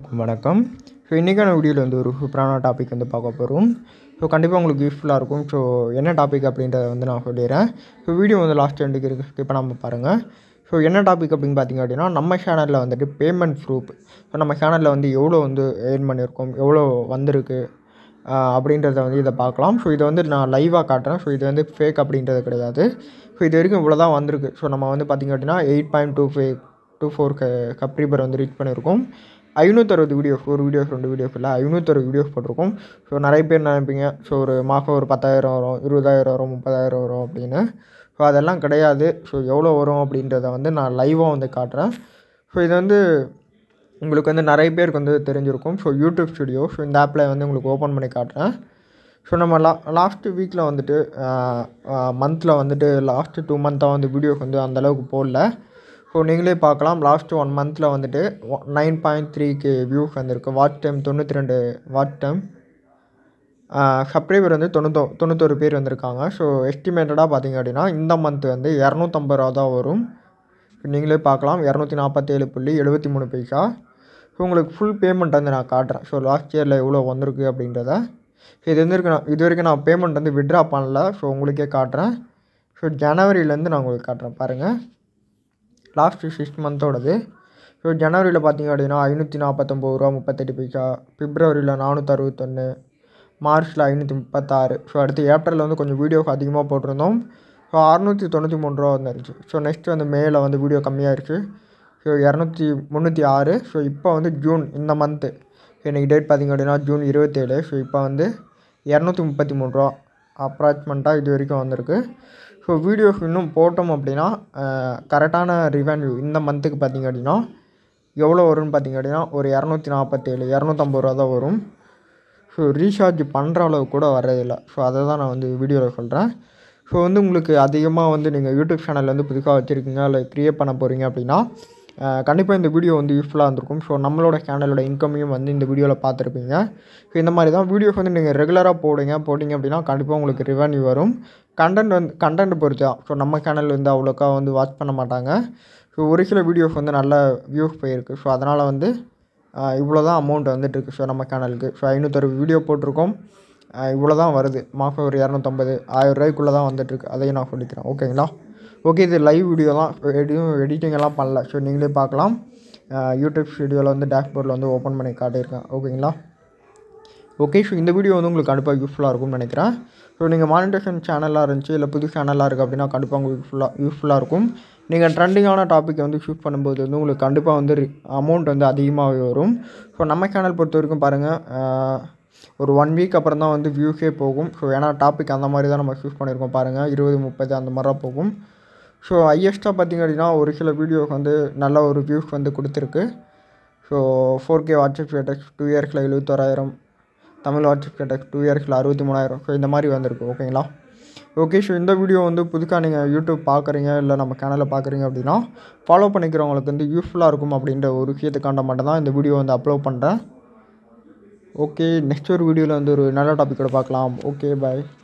வணக்கம் ஸோ இன்றைக்கான வீடியோவில் வந்து ஒரு சூப்பரான டாபிக் வந்து பார்க்க போகிறோம் ஸோ கண்டிப்பாக உங்களுக்கு யூஸ்ஃபுல்லாக இருக்கும் ஸோ என்ன டாபிக் அப்படின்றத வந்து நான் சொல்லிடுறேன் ஸோ வீடியோ வந்து லாஸ்ட் எண்டுக்கு இருக்கு ஸ்கிப் பண்ணாமல் பாருங்கள் ஸோ என்ன டாபிக் அப்படின்னு பார்த்தீங்க அப்படின்னா நம்ம சேனலில் வந்துட்டு பேமெண்ட் ப்ரூஃப் ஸோ நம்ம சேனலில் வந்து எவ்வளோ வந்து ஏர்ன் பண்ணியிருக்கோம் எவ்வளோ வந்திருக்கு ஆஹ் அப்படின்றத வந்து இதை பார்க்கலாம் ஸோ இதை வந்து நான் லைவாக காட்டுறேன் ஸோ இது வந்து ஃபேக் அப்படின்றது கிடையாது ஸோ இது வரைக்கும் இவ்வளோ தான் வந்திருக்கு ஸோ நம்ம வந்து பார்த்திங்க அப்படின்னா eight point two five two four க சப்ஸ்கிரைபர் வந்து ரீச் பண்ணியிருக்கோம் ஐநூற்றறுபது வீடியோஸ் ஒரு வீடியோஸ் ரெண்டு வீடியோஸ் இல்லை ஐநூற்றறுபது வீடியோஸ் போட்டிருக்கோம் ஸோ நிறைய பேர் நினைப்பீங்க ஸோ ஒரு மாதம் ஒரு பத்தாயிரம் வரும் இருபதாயிரம் வரும் முப்பதாயிரம் வரும் அப்படின்னு ஸோ அதெல்லாம் கிடையாது ஸோ எவ்வளோ வரும் அப்படின்றத வந்து நான் லைவாக வந்து காட்டுறேன் ஸோ இது வந்து உங்களுக்கு வந்து நிறைய பேருக்கு வந்து தெரிஞ்சிருக்கும் ஸோ யூடியூப் ஸ்டுடியோ ஸோ இந்த ஆப்பில் வந்து உங்களுக்கு ஓப்பன் பண்ணி காட்டுறேன் ஸோ நம்ம லா லாஸ்ட்டு வீக்கில் வந்துட்டு மந்தில் வந்துட்டு லாஸ்ட்டு டூ மந்த்தாக வந்து வீடியோஸ் வந்து அந்தளவுக்கு போடல ஸோ நீங்களே பார்க்கலாம் லாஸ்ட்டு ஒன் மந்தில் வந்துட்டு நைன் பாயிண்ட் த்ரீக்கு வியூஸ் வந்திருக்கு வாட்ச் டைம் தொண்ணூற்றி ரெண்டு வாட்ச் டைம் சப்ஸ்கிரைபர் வந்து தொண்ணூத்தோ தொண்ணூத்தொரு பேர் வந்திருக்காங்க ஸோ எஸ்டிமேட்டடாக பார்த்தீங்க அப்படின்னா இந்த மந்த் வந்து இரநூத்தம்பது ரூபா தான் வரும் நீங்களே பார்க்கலாம் இரநூத்தி நாற்பத்தேழு புள்ளி எழுபத்தி மூணு பைசா ஸோ உங்களுக்கு ஃபுல் பேமெண்ட் வந்து நான் காட்டுறேன் ஸோ லாஸ்ட் இயரில் எவ்வளோ வந்திருக்கு அப்படின்றத ஸோ இது வந்து இருக்கு நான் இது வரைக்கும் நான் பேமெண்ட் வந்து விட்ரா பண்ணல ஸோ உங்களுக்கே காட்டுறேன் ஸோ ஜனவரியிலேருந்து நான் உங்களுக்கு காட்டுறேன் பாருங்கள் லாஸ்ட்டு சிக்ஸ் மந்தோடது ஸோ ஜனவரியில் பார்த்தீங்க அப்படின்னா ஐநூற்றி நாற்பத்தொம்பது ரூபா முப்பத்தெட்டு பைசா பிப்ரவரியில் நானூற்றி அறுபத்தொன்று மார்ச்சில் ஐநூற்றி முப்பத்தாறு ஸோ அடுத்து ஏப்ரலில் வந்து கொஞ்சம் வீடியோஸ் அதிகமாக போட்டிருந்தோம் ஸோ அறநூற்றி தொண்ணூற்றி மூணு ரூபா வந்துருச்சு ஸோ நெக்ஸ்ட் வந்து மேல வந்து வீடியோ கம்மியாகிருச்சு ஸோ இரநூத்தி முந்நூற்றி ஆறு ஸோ இப்போ வந்து ஜூன் இந்த மந்த்து இன்றைக்கி டேட் பார்த்திங்க அப்படின்னா ஜூன் இருபத்தேழு ஸோ இப்போ வந்து இரநூத்தி முப்பத்தி மூணு ரூபா அப்ராக்சிமெண்ட்டாக இது வரைக்கும் வந்திருக்கு ஸோ வீடியோஸ் இன்னும் போட்டோம் அப்படின்னா கரெக்டான ரிவென்யூ இந்த மந்த்துக்கு பார்த்திங்க அப்படின்னா எவ்வளோ வரும்னு பார்த்திங்க அப்படின்னா ஒரு இரநூத்தி நாற்பத்தேழு இரநூத்தம்பது ரூபா தான் வரும் ஸோ ரீசார்ஜ் பண்ணுற அளவு கூட வர்றதில்லை ஸோ அதை தான் நான் வந்து வீடியோவில் சொல்கிறேன் ஸோ வந்து உங்களுக்கு அதிகமாக வந்து நீங்கள் யூடியூப் சேனல் வந்து புதுசாக வச்சுருக்கீங்க இல்லை க்ரியேட் பண்ண போகிறீங்க அப்படின்னா கண்டிப்பாக இந்த வீடியோ வந்து யூஸ்ஃபுல்லாக இருந்திருக்கும் ஸோ நம்மளோட சேனலோட இன்கமையும் வந்து இந்த வீடியோவில் பார்த்துருப்பீங்க ஸோ இந்த மாதிரி தான் வீடியோஸ் வந்து நீங்கள் ரெகுலராக போடுங்க போட்டிங்க அப்படின்னா கண்டிப்பாக உங்களுக்கு ரிவன்யூ வரும் கண்டென்ட் வந்து கண்டென்ட் பொறுத்து தான் ஸோ நம்ம சேனல் வந்து அவ்வளோக்கா வந்து வாட்ச் பண்ண மாட்டாங்க ஸோ ஒரு சில வீடியோஸ் வந்து நல்ல வியூஸ் போயிருக்கு ஸோ அதனால் வந்து இவ்வளோ தான் அமௌண்ட் வந்துட்டுருக்கு ஸோ நம்ம சேனலுக்கு ஸோ ஐநூற்றறுபது வீடியோ போட்டிருக்கோம் இவ்வளோ தான் வருது மாதம் ஒரு இரநூத்தம்பது ஆயிரம் ரூபாய்க்குள்ளே தான் வந்துட்டுருக்கு அதையும் நான் சொல்லிக்கிறேன் ஓகேங்களா ஓகே இது லைவ் வீடியோ தான் எதுவும் எடிட்டிங் எல்லாம் பண்ணல ஸோ நீங்களே பார்க்கலாம் யூடியூப் ஸ்டுடியோவில் வந்து டேஷ்போர்டில் வந்து ஓப்பன் பண்ணி காட்டியிருக்கேன் ஓகேங்களா ஓகே ஸோ இந்த வீடியோ வந்து உங்களுக்கு கண்டிப்பாக யூஸ்ஃபுல்லாக இருக்கும்னு நினைக்கிறேன் ஸோ நீங்கள் மானிட்டேஷன் சேனலாக இருந்துச்சு இல்லை புது சேனலாக இருக்குது அப்படின்னா கண்டிப்பாக உங்களுக்கு யூஸ்ஃபுல்லாக யூஸ்ஃபுல்லாக இருக்கும் நீங்கள் ட்ரெண்டிங்கான டாப்பிக்கை வந்து ஷூட் பண்ணும்போது வந்து உங்களுக்கு கண்டிப்பாக வந்து அமௌண்ட் வந்து அதிகமாகவே வரும் ஸோ நம்ம சேனல் பொறுத்த வரைக்கும் பாருங்கள் ஒரு ஒன் வீக் அப்புறம் தான் வந்து வியூஸே போகும் ஸோ ஏன்னா டாபிக் அந்த மாதிரி தான் நம்ம ஷூட் பண்ணியிருக்கோம் பாருங்கள் இருபது முப்பது அந்த மாதிரி தான் போகும் ஸோ ஹையஸ்ட்டாக பார்த்திங்க அப்படின்னா ஒரு சில வீடியோஸ் வந்து நல்ல ஒரு வியூஸ் வந்து கொடுத்துருக்கு so four K WhatsApp status two இயர்ஸில் எழுபத்தோராயிரம் தமிழ் வாட்ஸ்அப் ஸ்டேட்டஸ் டூ இயர்ஸில் அறுபத்தி மூணாயிரம் ஸோ இந்த மாதிரி வந்திருக்கு ஓகேங்களா ஓகே ஸோ இந்த வீடியோ வந்து புதுக்காக நீங்கள் யூடியூப் பார்க்குறீங்க இல்லை நம்ம சேனலில் பார்க்குறீங்க அப்படின்னா ஃபாலோ பண்ணிக்கிறவங்களுக்கு வந்து யூஸ்ஃபுல்லாக இருக்கும் அப்படின்ற ஒரு விஷயத்துக்காண்ட மட்டும் தான் இந்த வீடியோ வந்து அப்லோட் பண்ணுறேன் ஓகே நெக்ஸ்ட் ஒரு வீடியோவில் வந்து ஒரு நல்ல டாப்பிக்கோட பார்க்கலாம் ஓகே பாய்